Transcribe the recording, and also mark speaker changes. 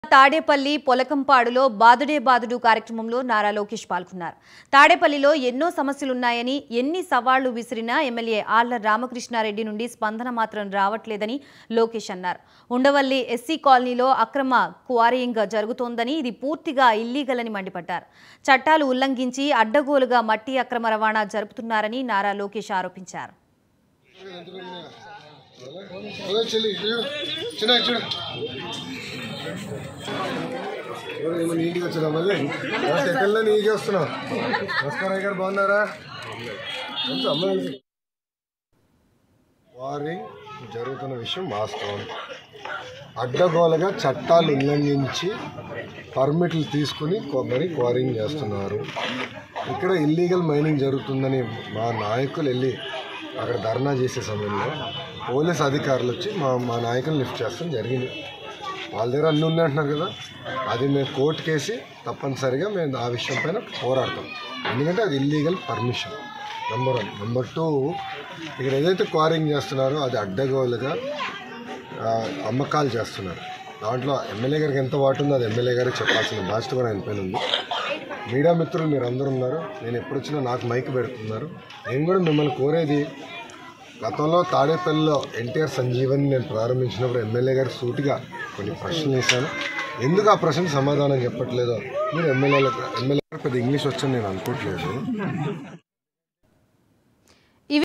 Speaker 1: తాడేపల్లి పొలకంపాడులో బాదుడే బాదుడు కార్యక్రమంలో నారా లోకేష్ పాల్గొన్నారు తాడేపల్లిలో ఎన్నో సమస్యలున్నాయని ఎన్ని సవాళ్లు విసిరినా ఎమ్మెల్యే ఆళ్ల రామకృష్ణారెడ్డి నుండి స్పందన మాత్రం రావట్లేదని లోకేష్ అన్నారు ఉండవల్లి ఎస్సీ కాలనీలో అక్రమ క్వారీయింగ్ జరుగుతోందని ఇది పూర్తిగా ఇల్లీగల్ అని మండిపడ్డారు చట్టాలు ఉల్లంఘించి అడ్డగోలుగా మట్టి అక్రమ రవాణా జరుపుతున్నారని నారా లోకేష్ ఆరోపించారు
Speaker 2: అదే చెల్లి ఇటు చూడు చిన్న ఇటు చూడు ఎవరు ఏమో నీట్గా వచ్చినా మళ్ళీ సెకండ్లో నీట్గా వస్తున్నావు నమస్కారం అయ్య గారు బాగున్నారా కొంచెం అమ్మాయి వారింగ్ జరుగుతున్న విషయం వాస్తవం అడ్డగోలుగా చట్టాలు ఉల్లంఘించి పర్మిట్లు తీసుకుని కొ- మరి క్వారింగ్ చేస్తున్నారు ఇక్కడ ఇల్లీగల్ మైనింగ్ జరుగుతుందని మా నాయకులు వెళ్ళి అక్కడ ధర్నా చేసే సమయంలో పోలీస్ అధికారులు వచ్చి మా మా నాయకులు లిఫ్ట్ చేస్తాం జరిగింది వాళ్ళ దగ్గర అన్నీ ఉన్నాయి అంటున్నారు కదా అది మేము కోర్టు కేసి తప్పనిసరిగా మేము ఆ విషయం పైన పోరాడతాం ఎందుకంటే అది illegal permission number one number two ఇక్కడ ఏదైతే క్వారింగ్ చేస్తున్నారో అది అడ్డగోలుగా ఆ, అమ్మకాలు చేస్తున్నారు దాంట్లో ఎమ్మెల్యే గారికి ఎంత వాటు ఉందో అది ఎమ్మెల్యే గారికి చెప్పాల్సిన బాధ్యత కూడా ఆయన పైన ఉంది మీడియా మిత్రులు మీరు అందరూ ఉన్నారు నేను ఎప్పుడు వచ్చినా నాకు మైక్ పెడుతున్నారు నేను కూడా మిమ్మల్ని కోరేది గతంలో తాడేపల్లిలో ఎన్టీఆర్ సంజీవని నేను ప్రారంభించినప్పుడు ఎమ్మెల్యే గారు సూటిగా కొన్ని ప్రశ్నలు వేశాను ఎందుకు ఆ ప్రశ్నకు సమాధానం చెప్పట్లేదో మీరు ఎమ్మెల్యేలకు ఎమ్మెల్యే గారు పెద్ద ఇంగ్లీష్ వచ్చని నేను అనుకోవట్లేదు